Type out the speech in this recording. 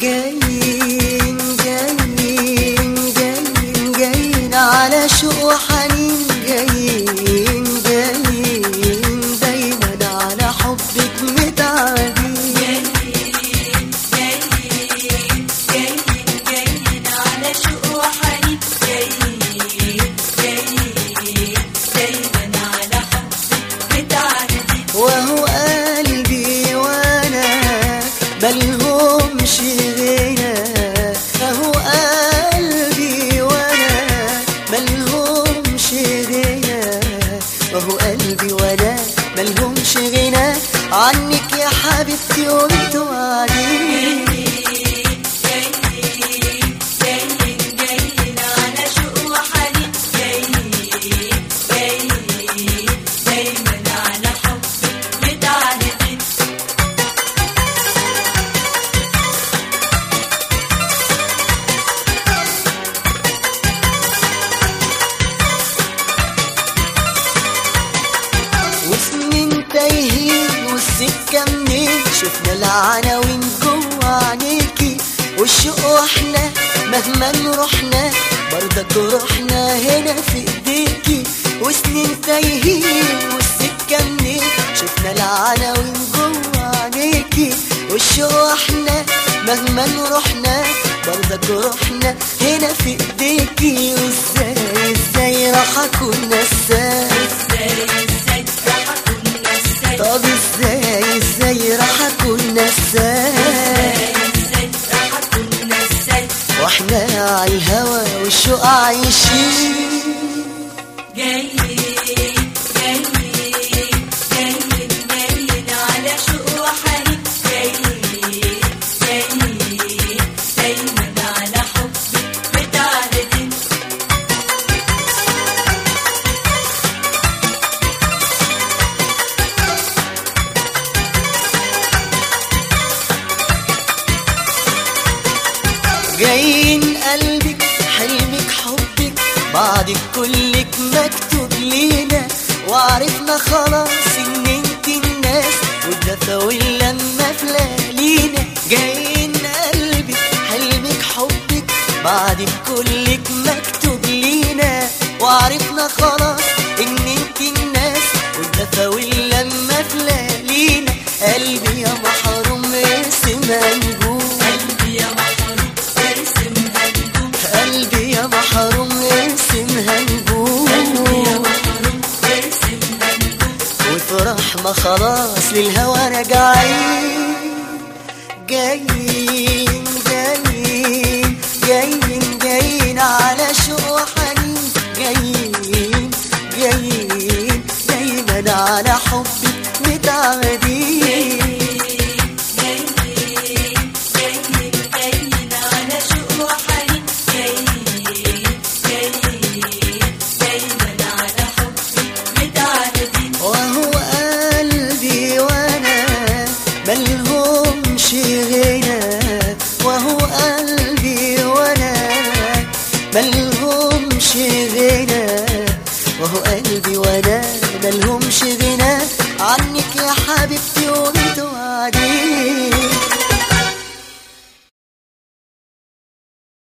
جايين جايين جايين جايين على شوق وحنين جايين جايين دايما على حبك متعبين وهو قلبي وانا ملهمش غنى وهو قلبي وانا ملهمش غنى وهو قلبي وانا ملهمش غنى عنك يا حبيبتي وانتوا قاعدين وسنين تايهين والسكة منين شفنا العناوين جوا عينيكي والشوق واحنا مهما رحنا برضك روحنا هنا في ايديكي وسنين تايهين والسكة منين شفنا العناوين جوا عينيكي والشوق واحنا مهما رحنا برضك روحنا هنا في ايديكي وازاي ازاي راح اكون نساك طب ازاي ازاي راح اكون نساك واحنا على الهوى والشوق عايشين جايين قلبك حلمك حبك بعدك كلك مكتوب لينا وعرفنا خلاص ان انت الناس والدفا واللمة في ليالينا جايين قلبك حلمك حبك بعدك كلك مكتوب لينا وعرفنا خلاص ان انت الناس والدفا واللمة في ليالينا قلبي يا محروم ارسم هنجوم قلبي يا محروم ارسم هنجوم وفرح ما خلاص للهوى راجعين جايين جايين جايين جايين على شوق وحنين جايين جايين دايما على حبك متعودين وهو قلبي وانا ملهمش غنى وهو قلبي وانا ملهمش غنى وهو قلبي وانا ملهمش غنى عنك يا حبيبتي وانتوا قاعدين